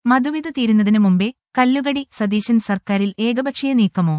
മധുവിധ തീരുന്നതിനു മുമ്പേ കല്ലുകടി സതീശൻ സർക്കാരിൽ ഏകപക്ഷീയ നീക്കമോ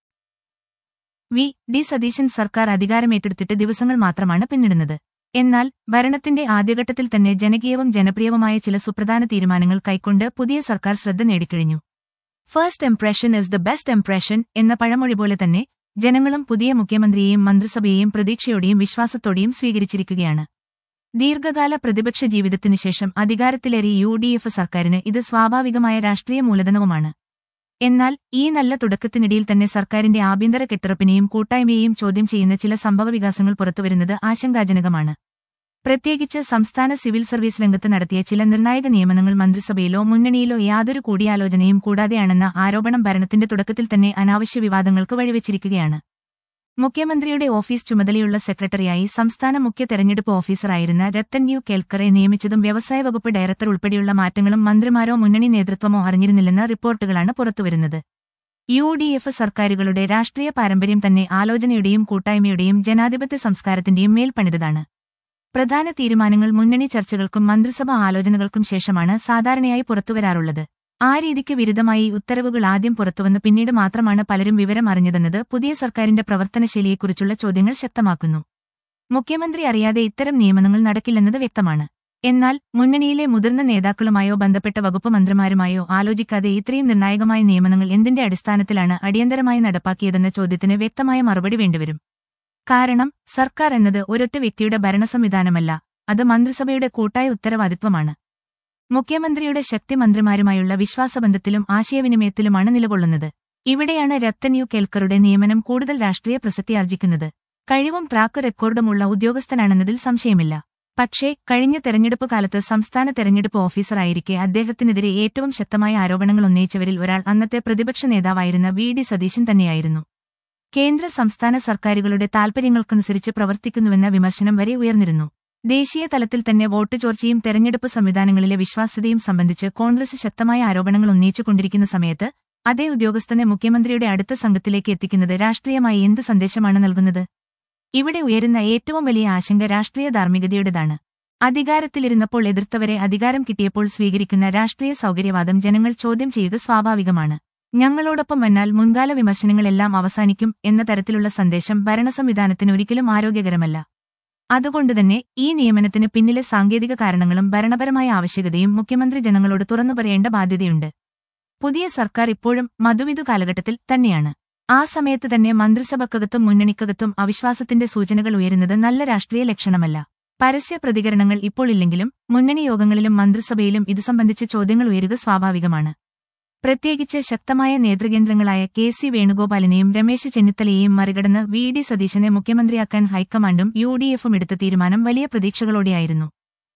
വി ഡി സതീശൻ സർക്കാർ അധികാരമേറ്റെടുത്തിട്ട് ദിവസങ്ങൾ മാത്രമാണ് പിന്നിടുന്നത് എന്നാൽ ഭരണത്തിന്റെ ആദ്യഘട്ടത്തിൽ തന്നെ ജനകീയവും ജനപ്രിയവുമായ ചില സുപ്രധാന തീരുമാനങ്ങൾ കൈക്കൊണ്ട് പുതിയ സർക്കാർ ശ്രദ്ധ നേടിക്കഴിഞ്ഞു first impression is the best impression എന്ന പഴമൊഴി പോലെ തന്നെ ജനങ്ങളും പുതിയ മുഖ്യമന്ത്രിയെയും മന്ത്രിസഭയെയും പ്രതീക്ഷയോടെയും വിശ്വാസത്തോടെയും സ്വീകരിച്ചിരിക്കുകയാണ് ദീർഘകാല പ്രതിപക്ഷ ജീവിതത്തിനു ശേഷം അധികാരത്തിലേറി യു ഡി എഫ് സർക്കാരിന് ഇത് സ്വാഭാവികമായ രാഷ്ട്രീയ മൂലധനവുമാണ് എന്നാൽ ഈ നല്ല തുടക്കത്തിനിടയിൽ തന്നെ സർക്കാരിന്റെ ആഭ്യന്തര കെട്ടുറപ്പിനെയും കൂട്ടായ്മയെയും ചോദ്യം ചെയ്യുന്ന ചില സംഭവവികാസങ്ങൾ പുറത്തുവരുന്നത് ആശങ്കാജനകമാണ് പ്രത്യേകിച്ച് സംസ്ഥാന സിവിൽ സർവീസ് രംഗത്ത് നടത്തിയ ചില നിർണായക നിയമനങ്ങൾ മന്ത്രിസഭയിലോ മുന്നണിയിലോ യാതൊരു കൂടിയാലോചനയും കൂടാതെയാണെന്ന ആരോപണം ഭരണത്തിന്റെ തുടക്കത്തിൽ തന്നെ അനാവശ്യ വിവാദങ്ങൾക്ക് വഴിവെച്ചിരിക്കുകയാണ് മുഖ്യമന്ത്രിയുടെ ഓഫീസ് ചുമതലയുള്ള സെക്രട്ടറിയായി സംസ്ഥാന മുഖ്യ തെരഞ്ഞെടുപ്പ് ഓഫീസറായിരുന്ന രത്തൻ യു കേൽക്കറെ നിയമിച്ചതും വ്യവസായ വകുപ്പ് ഡയറക്ടർ ഉൾപ്പെടെയുള്ള മാറ്റങ്ങളും മന്ത്രിമാരോ മുന്നണി നേതൃത്വമോ അറിഞ്ഞിരുന്നില്ലെന്ന റിപ്പോർട്ടുകളാണ് പുറത്തുവരുന്നത് യു ഡി എഫ് സർക്കാരുകളുടെ രാഷ്ട്രീയ പാരമ്പര്യം തന്നെ ആലോചനയുടെയും കൂട്ടായ്മയുടെയും ജനാധിപത്യ സംസ്കാരത്തിന്റെയും മേൽപ്പണിതാണ് പ്രധാന തീരുമാനങ്ങൾ മുന്നണി ചർച്ചകൾക്കും മന്ത്രിസഭാ ആലോചനകൾക്കും ശേഷമാണ് സാധാരണയായി പുറത്തുവരാറുള്ളത് ആ രീതിക്ക് വിരുദ്ധമായി ഉത്തരവുകൾ ആദ്യം പുറത്തുവന്ന് പിന്നീട് മാത്രമാണ് പലരും വിവരം അറിഞ്ഞതെന്നത് പുതിയ സർക്കാരിന്റെ പ്രവർത്തനശൈലിയെക്കുറിച്ചുള്ള ചോദ്യങ്ങൾ ശക്തമാക്കുന്നു മുഖ്യമന്ത്രി അറിയാതെ ഇത്തരം നിയമനങ്ങൾ നടക്കില്ലെന്നത് വ്യക്തമാണ് എന്നാൽ മുന്നണിയിലെ മുതിർന്ന നേതാക്കളുമായോ ബന്ധപ്പെട്ട വകുപ്പ് മന്ത്രിമാരുമായോ ആലോചിക്കാതെ ഇത്രയും നിർണായകമായ നിയമനങ്ങൾ എന്തിന്റെ അടിസ്ഥാനത്തിലാണ് അടിയന്തരമായി നടപ്പാക്കിയതെന്ന ചോദ്യത്തിന് വ്യക്തമായ മറുപടി വേണ്ടിവരും കാരണം സർക്കാർ എന്നത് ഒരൊറ്റ വ്യക്തിയുടെ ഭരണസംവിധാനമല്ല അത് മന്ത്രിസഭയുടെ കൂട്ടായ ഉത്തരവാദിത്വമാണ് മുഖ്യമന്ത്രിയുടെ ശക്തി മന്ത്രിമാരുമായുള്ള വിശ്വാസബന്ധത്തിലും ആശയവിനിമയത്തിലുമാണ് നിലകൊള്ളുന്നത് ഇവിടെയാണ് രത്തൻ യു കേൽക്കറുടെ നിയമനം കൂടുതൽ രാഷ്ട്രീയ പ്രസക്തിയാർജിക്കുന്നത് കഴിവും ട്രാക്ക് റെക്കോർഡുമുള്ള ഉദ്യോഗസ്ഥനാണെന്നതിൽ സംശയമില്ല പക്ഷേ കഴിഞ്ഞ തെരഞ്ഞെടുപ്പ് കാലത്ത് സംസ്ഥാന തെരഞ്ഞെടുപ്പ് ഓഫീസറായിരിക്കെ അദ്ദേഹത്തിനെതിരെ ഏറ്റവും ശക്തമായ ആരോപണങ്ങൾ ഉന്നയിച്ചവരിൽ ഒരാൾ അന്നത്തെ പ്രതിപക്ഷ നേതാവായിരുന്ന വി ഡി സതീശൻ തന്നെയായിരുന്നു കേന്ദ്ര സംസ്ഥാന സർക്കാരുകളുടെ താൽപര്യങ്ങൾക്കനുസരിച്ച് പ്രവർത്തിക്കുന്നുവെന്ന വിമർശനം വരെ ഉയർന്നിരുന്നു ദേശീയ തലത്തിൽ തന്നെ വോട്ട് ചോർച്ചയും തെരഞ്ഞെടുപ്പ് സംവിധാനങ്ങളിലെ വിശ്വാസ്യതയും സംബന്ധിച്ച് കോൺഗ്രസ് ശക്തമായ ആരോപണങ്ങൾ ഉന്നയിച്ചുകൊണ്ടിരിക്കുന്ന സമയത്ത് അതേ ഉദ്യോഗസ്ഥനെ മുഖ്യമന്ത്രിയുടെ അടുത്ത സംഘത്തിലേക്ക് എത്തിക്കുന്നത് രാഷ്ട്രീയമായി എന്ത് സന്ദേശമാണ് നൽകുന്നത് ഇവിടെ ഉയരുന്ന ഏറ്റവും വലിയ ആശങ്ക രാഷ്ട്രീയ ധാർമ്മികതയുടേതാണ് അധികാരത്തിലിരുന്നപ്പോൾ എതിർത്തവരെ അധികാരം കിട്ടിയപ്പോൾ സ്വീകരിക്കുന്ന രാഷ്ട്രീയ സൗകര്യവാദം ജനങ്ങൾ ചോദ്യം ചെയ്യുക സ്വാഭാവികമാണ് ഞങ്ങളോടൊപ്പം വന്നാൽ മുൻകാല വിമർശനങ്ങളെല്ലാം അവസാനിക്കും എന്ന തരത്തിലുള്ള സന്ദേശം ഭരണസംവിധാനത്തിന് ഒരിക്കലും ആരോഗ്യകരമല്ല അതുകൊണ്ടുതന്നെ ഈ നിയമനത്തിന് പിന്നിലെ സാങ്കേതിക കാരണങ്ങളും ഭരണപരമായ ആവശ്യകതയും മുഖ്യമന്ത്രി ജനങ്ങളോട് തുറന്നു പറയേണ്ട ബാധ്യതയുണ്ട് പുതിയ സർക്കാർ ഇപ്പോഴും മധുവിധു കാലഘട്ടത്തിൽ തന്നെയാണ് ആ സമയത്ത് തന്നെ മന്ത്രിസഭക്കകത്തും മുന്നണിക്കകത്തും അവിശ്വാസത്തിന്റെ സൂചനകൾ ഉയരുന്നത് നല്ല രാഷ്ട്രീയ ലക്ഷണമല്ല പരസ്യ പ്രതികരണങ്ങൾ ഇപ്പോൾ ഇല്ലെങ്കിലും മുന്നണി യോഗങ്ങളിലും മന്ത്രിസഭയിലും ഇതു സംബന്ധിച്ച് ചോദ്യങ്ങൾ ഉയരുക സ്വാഭാവികമാണ് പ്രത്യേകിച്ച് ശക്തമായ നേതൃകേന്ദ്രങ്ങളായ കെ സി വേണുഗോപാലിനെയും രമേശ് ചെന്നിത്തലയെയും മറികടന്ന് വി ഡി സതീശനെ മുഖ്യമന്ത്രിയാക്കാൻ ഹൈക്കമാൻഡും യു ഡി എഫും എടുത്ത തീരുമാനം വലിയ പ്രതീക്ഷകളോടെയായിരുന്നു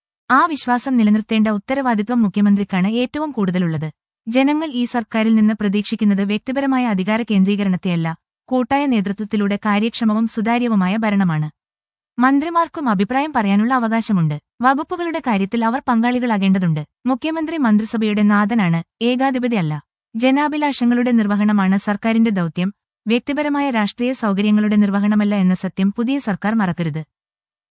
ആ വിശ്വാസം നിലനിർത്തേണ്ട ഉത്തരവാദിത്വം മുഖ്യമന്ത്രിക്കാണ് ഏറ്റവും കൂടുതലുള്ളത് ജനങ്ങൾ ഈ സർക്കാരിൽ നിന്ന് പ്രതീക്ഷിക്കുന്നത് വ്യക്തിപരമായ അധികാര കേന്ദ്രീകരണത്തെയല്ല കൂട്ടായ നേതൃത്വത്തിലൂടെ കാര്യക്ഷമവും സുതാര്യവുമായ ഭരണമാണ് മന്ത്രിമാർക്കും അഭിപ്രായം പറയാനുള്ള അവകാശമുണ്ട് വകുപ്പുകളുടെ കാര്യത്തിൽ അവർ പങ്കാളികളാകേണ്ടതുണ്ട് മുഖ്യമന്ത്രി മന്ത്രിസഭയുടെ നാഥനാണ് ഏകാധിപതിയല്ല ജനാഭിലാഷങ്ങളുടെ നിർവഹണമാണ് സർക്കാരിന്റെ ദൗത്യം വ്യക്തിപരമായ രാഷ്ട്രീയ സൗകര്യങ്ങളുടെ നിർവഹണമല്ല എന്ന സത്യം പുതിയ സർക്കാർ മറക്കരുത്